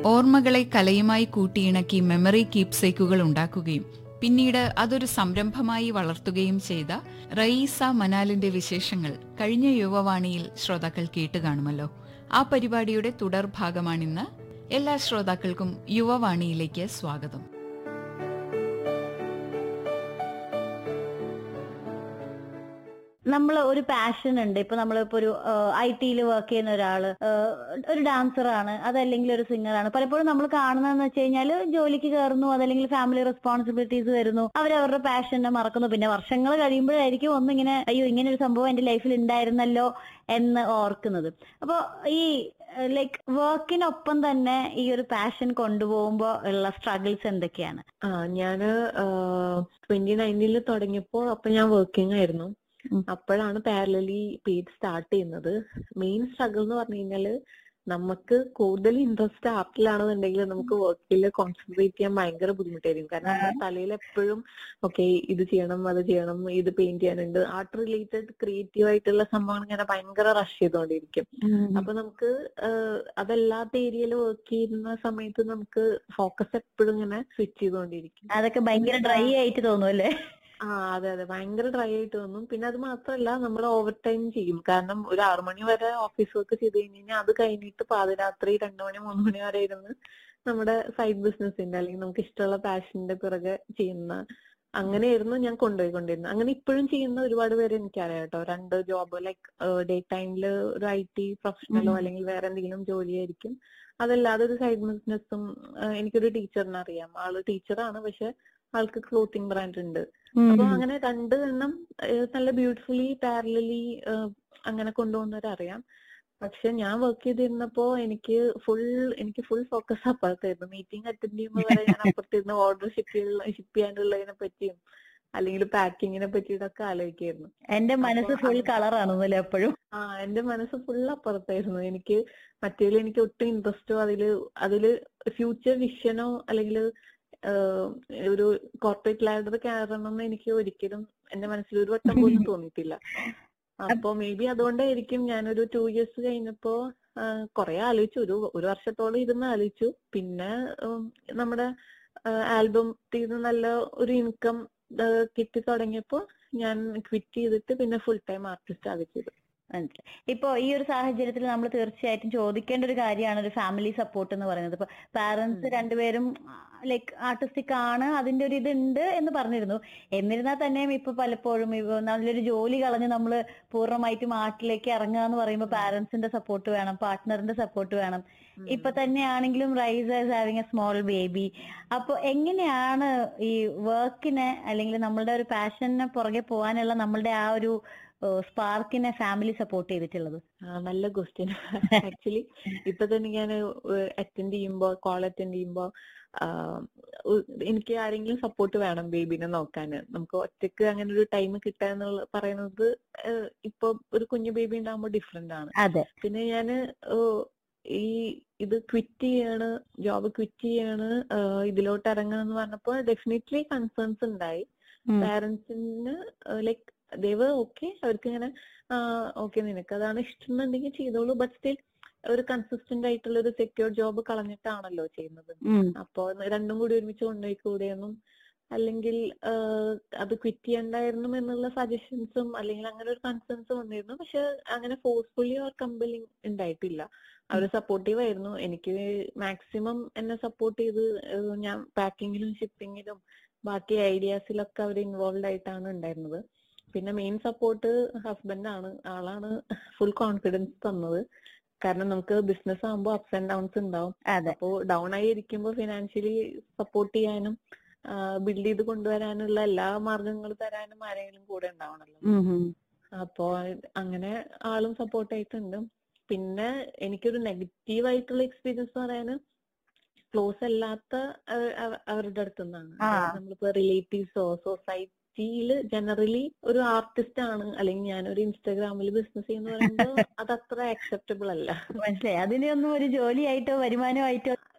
ഓർമ്മകളെ കലയുമായി കൂട്ടിയിണക്കി മെമ്മറി കീപ്സേക്കുകൾ ഉണ്ടാക്കുകയും പിന്നീട് അതൊരു സംരംഭമായി വളർത്തുകയും ചെയ്ത റയീസ മനാലിന്റെ വിശേഷങ്ങൾ കഴിഞ്ഞ യുവവാണിയിൽ ശ്രോതാക്കൾ കേട്ടുകാണുമല്ലോ ആ പരിപാടിയുടെ തുടർഭാഗമാണിന്ന് എല്ലാ ശ്രോതാക്കൾക്കും യുവവാണിയിലേക്ക് സ്വാഗതം നമ്മൾ ഒരു പാഷൻ ഉണ്ട് ഇപ്പൊ നമ്മളിപ്പോ ഒരു ഐ ടിയിൽ വർക്ക് ചെയ്യുന്ന ഒരാള് ഏഹ്, ഒരു ഡാൻസർ ആണ് അതല്ലെങ്കിൽ ഒരു സിംഗർ ആണ് പലപ്പോഴും നമ്മൾ കാണുന്നതെന്ന് വെച്ച് കഴിഞ്ഞാൽ ജോലിക്ക് കയറുന്നു അതല്ലെങ്കിൽ ഫാമിലി റെസ്പോൺസിബിലിറ്റീസ് വരുന്നു അവരവരുടെ പാഷനെ മറക്കുന്നു പിന്നെ വർഷങ്ങൾ കഴിയുമ്പോഴായിരിക്കും ഒന്നിങ്ങനെ അയ്യോ ഇങ്ങനെ ഒരു സംഭവം എന്റെ ലൈഫിൽ ഉണ്ടായിരുന്നല്ലോ എന്ന് ഓർക്കുന്നത് അപ്പൊ ഈ ലൈക്ക് വർക്കിനൊപ്പം തന്നെ ഈ ഒരു പാഷൻ കൊണ്ടുപോകുമ്പോ ഉള്ള സ്ട്രഗിൾസ് എന്തൊക്കെയാണ് ആ ഞാന് ട്വന്റി നയൻറ്റീനിൽ തുടങ്ങിയപ്പോ അപ്പൊ ഞാൻ വർക്കിംഗ് ആയിരുന്നു ഉം. അപ്പോഴാണ് പാരലലി പേജ് സ്റ്റാർട്ട് ചെയ്യുന്നത് മെയിൻ സ്ട്രഗിൾ എന്ന് പറഞ്ഞു കഴിഞ്ഞാല് നമുക്ക് കൂടുതൽ ഇൻട്രസ്റ്റ് ആർട്ടിലാണെന്നുണ്ടെങ്കിൽ നമുക്ക് വർക്കിൽ കോൺസെൻട്രേറ്റ് ചെയ്യാൻ ഭയങ്കര ബുദ്ധിമുട്ടായിരിക്കും കാരണം നമ്മുടെ തലയിൽ എപ്പോഴും ഓക്കെ ഇത് ചെയ്യണം അത് ചെയ്യണം ഇത് പെയിന്റ് ചെയ്യാനുണ്ട് ആർട്ട് റിലേറ്റഡ് ക്രിയേറ്റീവ് ആയിട്ടുള്ള സംഭവങ്ങൾ ഇങ്ങനെ ഭയങ്കര റഷ് ചെയ്തുകൊണ്ടിരിക്കും അപ്പൊ നമുക്ക് ആഹ് അതല്ലാത്ത ഏരിയയിൽ വർക്ക് ചെയ്യുന്ന സമയത്ത് നമുക്ക് ഫോക്കസ് എപ്പോഴും ഇങ്ങനെ സ്വിച്ച് ചെയ്തുകൊണ്ടിരിക്കും അതൊക്കെ ഭയങ്കര ഡ്രൈ ആയിട്ട് തോന്നും അല്ലേ ആ അതെ അതെ ഭയങ്കര ഡ്രൈ ആയിട്ട് തോന്നും പിന്നെ അത് മാത്രമല്ല നമ്മൾ ഓവർ ടൈം ചെയ്യും കാരണം ഒരു ആറു മണി വരെ ഓഫീസ് വർക്ക് ചെയ്ത് കഴിഞ്ഞ് കഴിഞ്ഞാൽ അത് കഴിഞ്ഞിട്ട് പാതിരാത്രി രണ്ടു മണി മൂന്ന് മണി വരെ ഇരുന്ന് നമ്മുടെ സൈഡ് ബിസിനസിന്റെ അല്ലെങ്കിൽ നമുക്ക് ഇഷ്ടമുള്ള പാഷന്റെ പിറകെ ചെയ്യുന്ന അങ്ങനെയായിരുന്നു ഞാൻ കൊണ്ടുപോയിക്കൊണ്ടിരുന്നത് അങ്ങനെ ഇപ്പോഴും ചെയ്യുന്ന ഒരുപാട് പേര് എനിക്കറിയാം കേട്ടോ രണ്ട് ജോബ് ലൈക്ക് ഡേ ടൈമിൽ ഒരു ഐ ടി പ്രൊഫഷണലോ ഉം. അല്ലെങ്കിൽ വേറെ എന്തെങ്കിലും ജോലിയായിരിക്കും അതല്ലാതെ ഒരു സൈഡ് ബിസിനസ്സും എനിക്കൊരു ടീച്ചറിനെ അറിയാം ആള് ടീച്ചറാണ് പക്ഷെ ആൾക്ക് ക്ലോത്തിങ് ബ്രാൻഡ് ഉണ്ട് അപ്പൊ അങ്ങനെ രണ്ട് എണ്ണം ഏഹ് നല്ല ബ്യൂട്ടിഫുള്ളി പാരലലി അങ്ങനെ കൊണ്ടുപോകുന്നവരറിയാം പക്ഷെ ഞാൻ വർക്ക് ചെയ്തിരുന്നപ്പോ എനിക്ക് ഫുൾ എനിക്ക് ഫുൾ ഫോക്കസ് അപ്പുറത്തായിരുന്നു മീറ്റിംഗ് അറ്റൻഡ് ചെയ്യുമ്പോൾ വരെ ഞാൻ അപ്പുറത്തിരുന്ന് ഓർഡർ ഷിപ്പ് ഷിപ്പ് ചെയ്യാനുള്ളതിനെ പറ്റിയും അല്ലെങ്കിൽ പാക്കിങ്ങിനെ പറ്റിയിട്ടൊക്കെ ആലോചിക്കായിരുന്നു എന്റെ മനസ്സ് അപ്പൊ ഫുൾ അത് കളറാണെന്നല്ലേ എപ്പോഴും ആ എന്റെ മനസ്സ് ഫുൾ അപ്പുറത്തായിരുന്നു എനിക്ക് മറ്റേതിൽ എനിക്ക് ഒട്ടും ഇൻട്രസ്റ്റോ അതില് അതില് ഫ്യൂച്ചർ വിഷനോ അല്ലെങ്കിൽ ഒരു കോർപ്പറേറ്റ് ലാഡർ കയറണം എന്ന് എനിക്ക് ഒരിക്കലും എന്റെ മനസ്സിൽ ഒരു വട്ടം പോലും തോന്നിയിട്ടില്ല അപ്പൊ മേ ബി അതുകൊണ്ടായിരിക്കും ഞാനൊരു ടു ഇയേഴ്സ് കഴിഞ്ഞപ്പോ കുറെ ആലോചിച്ചു ഒരു ഒരു വർഷത്തോളം ഇരുന്ന് ആലോചിച്ചു പിന്നെ ഉം, നമ്മുടെ ആൽബത്തിൽ നിന്ന് നല്ല ഒരു ഇൻകം കിട്ടി തുടങ്ങിയപ്പോ ഞാൻ ക്വിറ്റ് ചെയ്തിട്ട് പിന്നെ ഫുൾ ടൈം ആർട്ടിസ്റ്റ് ആകെ ചെയ്തു മനസ്സിലായി ഇപ്പൊ ഈ ഒരു സാഹചര്യത്തിൽ നമ്മൾ തീർച്ചയായിട്ടും ചോദിക്കേണ്ട ഒരു കാര്യമാണ് ഒരു ഫാമിലി സപ്പോർട്ട് എന്ന് പറയുന്നത് ഇപ്പൊ പാരന്റ്സ് ഉം. രണ്ടുപേരും ലൈക്ക് ആർട്ടിസ്റ്റിക് ആണ് അതിന്റെ ഒരു ഇതുണ്ട് എന്ന് പറഞ്ഞിരുന്നു എന്നിരുന്നാൽ തന്നെയും ഇപ്പൊ പലപ്പോഴും ഇപ്പൊ നല്ലൊരു ജോലി കളഞ്ഞ് നമ്മൾ പൂർണ്ണമായിട്ടും ആർട്ടിലേക്ക് ഇറങ്ങുക എന്ന് പറയുമ്പോൾ പാരന്റ്സിന്റെ സപ്പോർട്ട് വേണം പാർട്ട്ണറിന്റെ സപ്പോർട്ട് വേണം ഉം. ഇപ്പൊ തന്നെയാണെങ്കിലും rise as having a small baby അപ്പൊ എങ്ങനെയാണ് ഈ വർക്കിനെ അല്ലെങ്കിൽ നമ്മളുടെ ഒരു പാഷനെ പുറകെ പോകാനുള്ള നമ്മളുടെ ആ ഒരു സ്പാർക്കിനെ ഫാമിലി സപ്പോർട്ട് ചെയ്തിട്ടുള്ളത് ആ, നല്ല ക്വസ്റ്റ്യൻ ആക്ച്വലി ഇപ്പൊ തന്നെ ഞാൻ അറ്റൻഡ് ചെയ്യുമ്പോ കോൾ അറ്റൻഡ് ചെയ്യുമ്പോ ആ, ഉ- എനിക്ക് ആരെങ്കിലും സപ്പോർട്ട് വേണം ബേബിനെ നോക്കാന് നമുക്ക് ഒറ്റക്ക് അങ്ങനെ ഒരു ടൈം കിട്ടുക എന്നുള്ള പറയുന്നത് ഏഹ്, ഇപ്പൊ ഒരു കുഞ്ഞു ബേബി ഉണ്ടാകുമ്പോ ഡിഫറെന്റ് ആണ് അതെ പിന്നെ ഞാന് ഏഹ്, ഈ ഇത് ക്വിറ്റ് ചെയ്യാണ് ജോബ് ക്വിറ്റ് ചെയ്യാണ് ഏഹ്, ഇതിലോട്ട് ഇറങ്ങുക പറഞ്ഞപ്പോ ഡെഫിനറ്റ്ലി കൺസേൺസ് ഉണ്ടായി പാരന്റ്സിന് ലൈക്ക് ദൈവ ഓക്കെ അവർക്ക് ഇങ്ങനെ ഓക്കെ നിനക്ക് അതാണ് ഇഷ്ടം എന്നുണ്ടെങ്കിൽ ചെയ്തോളൂ ബട്ട് സ്റ്റിൽ ഒരു കൺസിസ്റ്റന്റ് ആയിട്ടുള്ള ഒരു സെക്യൂർ ജോബ് കളഞ്ഞിട്ടാണല്ലോ ചെയ്യുന്നത് ഉം. അപ്പോ രണ്ടും കൂടി ഒരുമിച്ച് കൊണ്ടുപോയി കൂടെയെന്നും അല്ലെങ്കിൽ ആഹ് അത് ക്വിറ്റ് ചെയ്യണ്ടായിരുന്നു എന്നുള്ള സജഷൻസും അല്ലെങ്കിൽ അങ്ങനെ ഒരു കൺസേൺസും വന്നിരുന്നു പക്ഷെ അങ്ങനെ ഫോഴ്സ്ഫുള്ളി ഓർ കമ്പലിങ് ഉണ്ടായിട്ടില്ല അവർ സപ്പോർട്ടീവ് ആയിരുന്നു എനിക്ക് മാക്സിമം എന്നെ സപ്പോർട്ട് ചെയ്ത് ഏഹ് ഞാൻ പാക്കിങ്ങിലും ഷിപ്പിങ്ങിലും ബാക്കി ഐഡിയാസിലൊക്കെ അവർ ഇൻവോൾവ് ആയിട്ടാണ് ഉണ്ടായിരുന്നത് പിന്നെ മെയിൻ സപ്പോർട്ട് ഹസ്ബൻഡാണ് ആളാണ് ഫുൾ കോൺഫിഡൻസ് തന്നത് കാരണം നമുക്ക് ബിസിനസ് ആകുമ്പോൾ അപ്സ് ആൻഡ് ഡൗൺസ് ഉണ്ടാവും അതെ അപ്പോ ഡൗൺ ആയി ഇരിക്കുമ്പോൾ ഫിനാൻഷ്യലി സപ്പോർട്ട് ചെയ്യാനും ബിൽഡ് ചെയ്ത് കൊണ്ടുവരാനുള്ള എല്ലാ മാർഗങ്ങളും തരാനും ആരെങ്കിലും കൂടെ ഉണ്ടാവണല്ലോ ഉം ഉം. അപ്പോ അങ്ങനെ ആളും സപ്പോർട്ട് ആയിട്ടുണ്ട് പിന്നെ എനിക്കൊരു നെഗറ്റീവ് ആയിട്ടുള്ള എക്സ്പീരിയൻസ് പറയാന് ക്ലോസ് അല്ലാത്ത അഹ് അവ- അവരുടെ അടുത്ത് നിന്നാണ് ആ. നമ്മളിപ്പോ റിലേറ്റീവ്സോ സൊസൈറ്റിയിൽ ജനറലി ഒരു ആർട്ടിസ്റ്റ് ആണ് അല്ലെങ്കിൽ ഞാനൊരു ഇൻസ്റ്റാഗ്രാമിൽ ബിസിനസ് ചെയ്യുന്ന പറയുമ്പോൾ അത് അത്ര അക്സെപ്റ്റബിൾ അല്ല മനസ്സിലായി അതിനെയൊന്നും ഒരു ജോലിയായിട്ടോ വരുമാനമായിട്ടോ